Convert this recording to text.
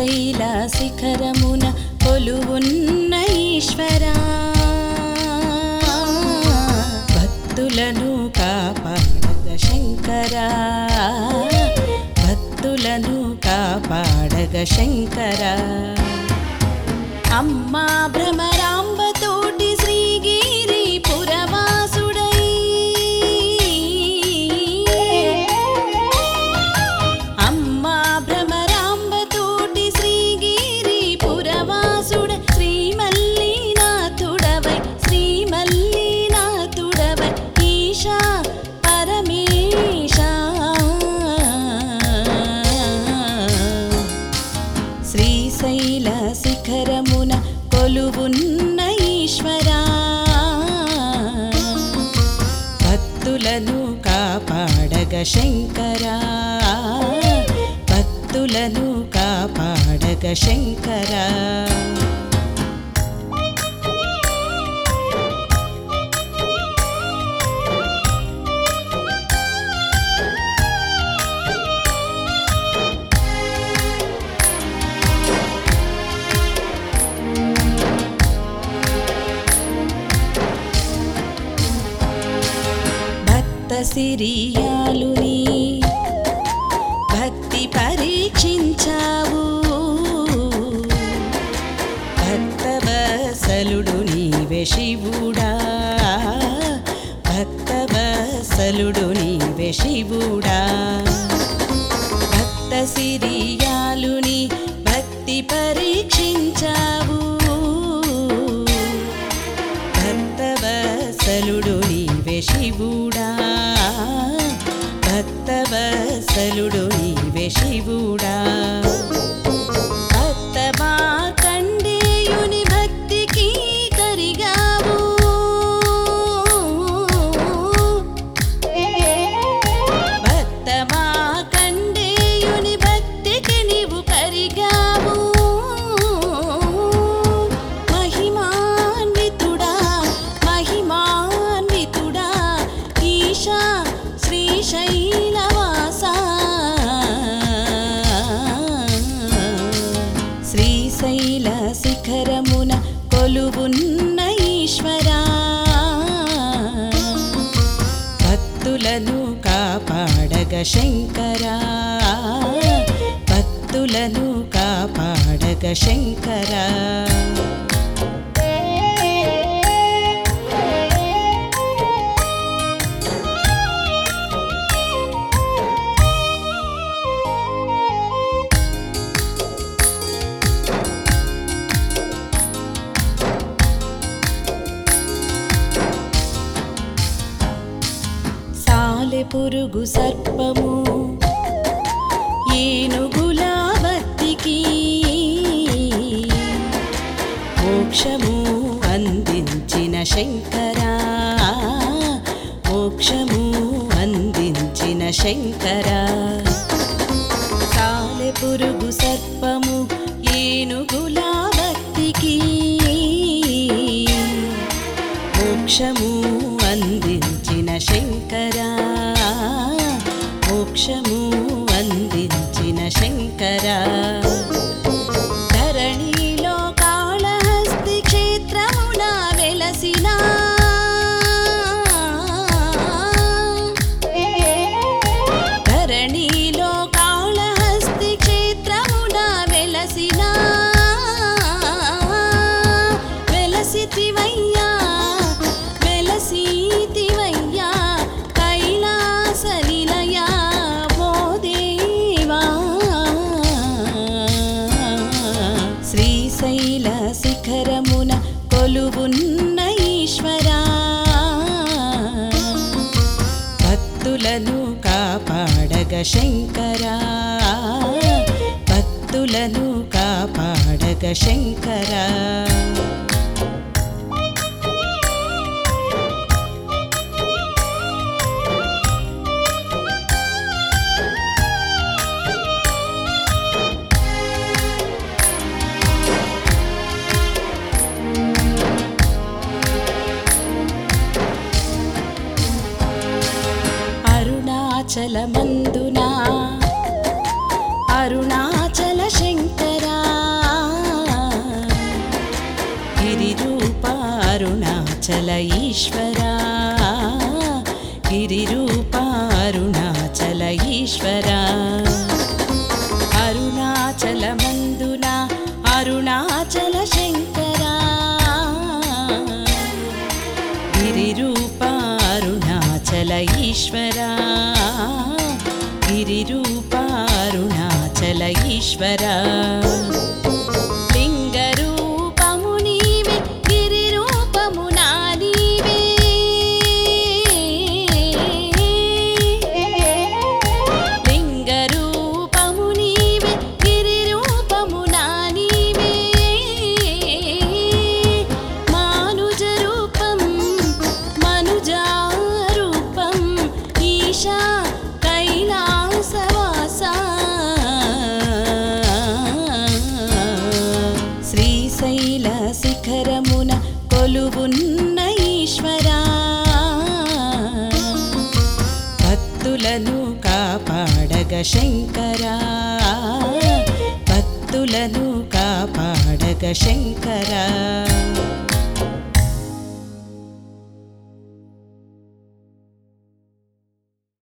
శ్రీశైల శిఖరమున కొలువున్న ఈశ్వరా భక్తులను కాపాడగ శంకరా భక్తులను కాపాడగ శంకరా అమ్మా భ్రమరాంబతోటి శ్రీగిరి పురవాసుడై అమ్మా భ్రమరాంబతోటి శ్రీగిరి పురవాసుడ శ్రీమల్లీనాథుడవై శ్రీమల్లీనాథుడవై ఈశా పరమేశా శ్రీశైల శిఖరమున కొలువున్న ఈశ్వరా భక్తులను కాపాడగ శంకరా భక్తులను కాపాడగ శంకరా భక్త సిరియాలుని భక్తి పరీక్షించావు భక్తవసలుడు నీవే శివుడా భక్తవసలుడు నీవే శివుడా భక్త సిరియాలుని భక్తి పరీక్షించావు భక్తవసలుడు నీవే శివుడా భక్తవసలుడు నీవే శివుడా భక్త మార్కండేయుని భక్తికి కరిగావు భక్త మార్కండేయుని భక్తికి నీవు కరిగావు మహిమాన్వితుడా మహిమాన్వితుడా ఈశా శ్రీశైలవాసా శ్రీశైల శిఖరమున కొలువున్న ఈశ్వరా భక్తులను కాపాడగ శంకరా భక్తులను కాపాడగ శంకరా సాలె పురుగు సర్పము ఏనుగుల భక్తికి మోక్షము అందించిన శంకరా మోక్షము అందించిన శంకరా సాలె పురుగు సర్పము ఏనుగుల భక్తికి మోక్షము అందించిన శంకరా మోక్షము అందించిన శంకరా ధరణిలో కాళహస్తి క్షేత్రమున వెలసిన ధరణిలో కాళహస్తి క్షేత్రమున వెలసిన వెలసితివయ్యా వెలసితివయ్యా కైలాస నిలయా ఓ దేవా శ్రీశైల శిఖరమున కొలువున్న ఈశ్వరా భక్తులను కాపాడగ శంకరా భక్తులను కాపాడగ శంకరా అరుణాచలమందునా అరుణాచల శంకరా అరుణాచల ఈశ్వరా గిరిరూప అరుణాచల ఈశ్వరా అరుణాచల మందున అరుణాచల శంకరా గిరిరూప అరుణాచల ఈశ్వరా గిరిరూప అరుణాచల ఈశ్వరా లింగరూపము నీవే గిరిరూపము నా నీవే లింగరూపము నీవే గిరిరూపము నా నీవే మానుజ రూపం మనుజారూపం ఈశా కైలాసవాసా శ్రీశైల శిఖరమున కొలువున్న ఈశ్వరా భక్తులను కాపాడగ శంకరా భక్తులను కాపాడగ శంకరా